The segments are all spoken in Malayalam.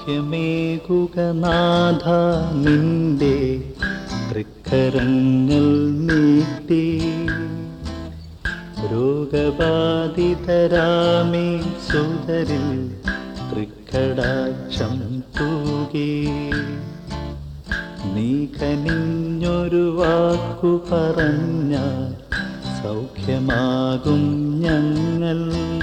സൗഖ്യമേകുക നാഥ നിന്റെ തൃക്കരങ്ങൾ നീട്ടി രോഗബാധിതരാമേ സുതരിൽ തൃക്കടാക്ഷം തൂകി നീ കനിഞ്ഞൊരു വാക്കു പറഞ്ഞ സൗഖ്യമാകും ഞങ്ങൾ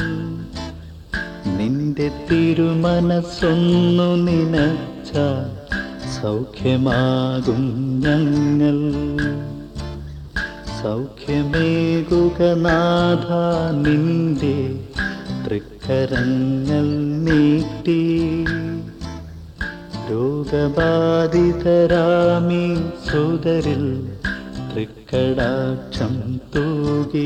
നിന്റെ തിരുമനസ്സൊന്നു നിനച്ച സൗഖ്യമാകും ഞങ്ങൾ സൗഖ്യമേകുക നാഥ നിന്റെ തൃക്കരങ്ങൾ നീട്ടി രോഗബാധിതരാമി സുതരിൽ തൃക്കടാക്ഷം തൂകി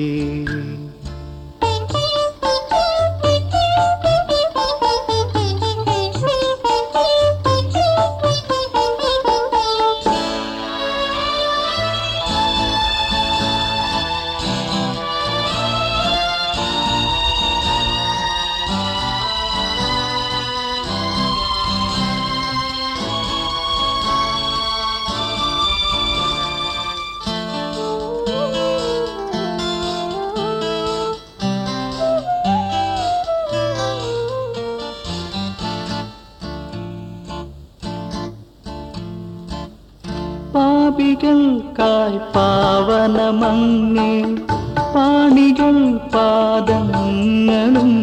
പാപികൾക്കായി പാവനമങ്ങേ പാണികൾ പാദങ്ങളും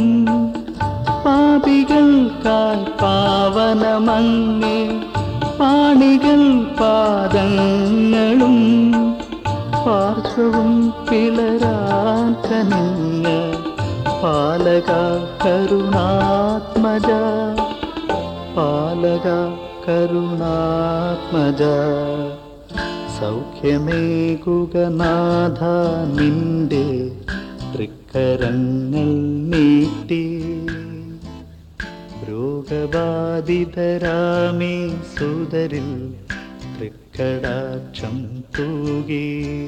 പാപികൾക്കായി പാവനമങ്ങേ പാണികൾ പാദങ്ങളും പാർശ്വവും പിളരാൻ കനിഞ്ഞ പാലക കരുണാത്മജ പാലക കരുണാത്മജ സൗഖ്യമേകുക നാഥ നിന്റെ തൃക്കരങ്ങൾ നീട്ടി രോഗബാധിതരാമേ സുതരിൽ തൃക്കടാക്ഷം തൂകി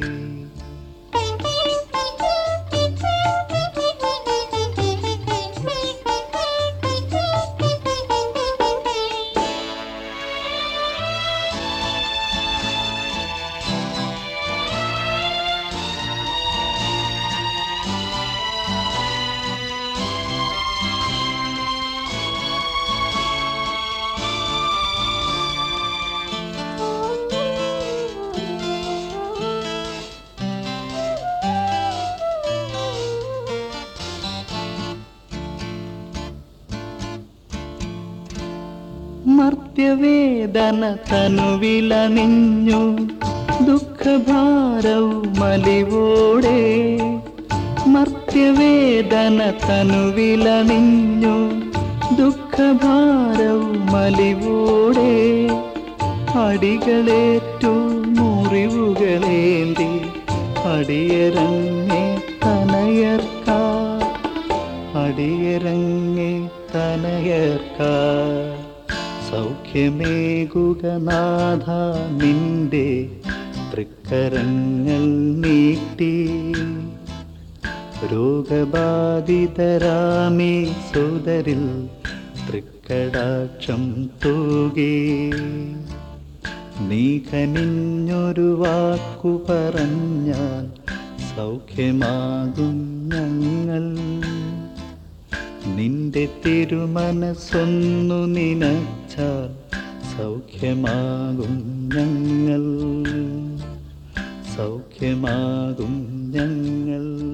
മർത്യവേദന തനുവിലണിഞ്ഞു ദുഃഖഭാരവും മലിവോടെ മർത്യവേദന തനുവിലണിഞ്ഞു ദുഃഖഭാരവും മലിവോടെ അടികളേറ്റു മുറിവുകളേന്തി അടിയരങ്ങെ തനയർക്കാ അടിയരങ്ങെ തനയർക്കാ സൗഖ്യമേകുക നാഥ നിന്റെ തൃക്കരങ്ങൾ നീട്ടി രോഗബാധിതരാമേ സുതരിൽ തൃക്കടാക്ഷം തൂകി നീ കനിഞ്ഞൊരു വാക്കു പറഞ്ഞാൽ സൗഖ്യമാകും ഞങ്ങൾ നിന്റെ തിരുമനസ്സൊന്നു നിനച്ചാൽ സൗഖ്യമാകും ഞങ്ങൾ സൗഖ്യമാകും ഞങ്ങൾ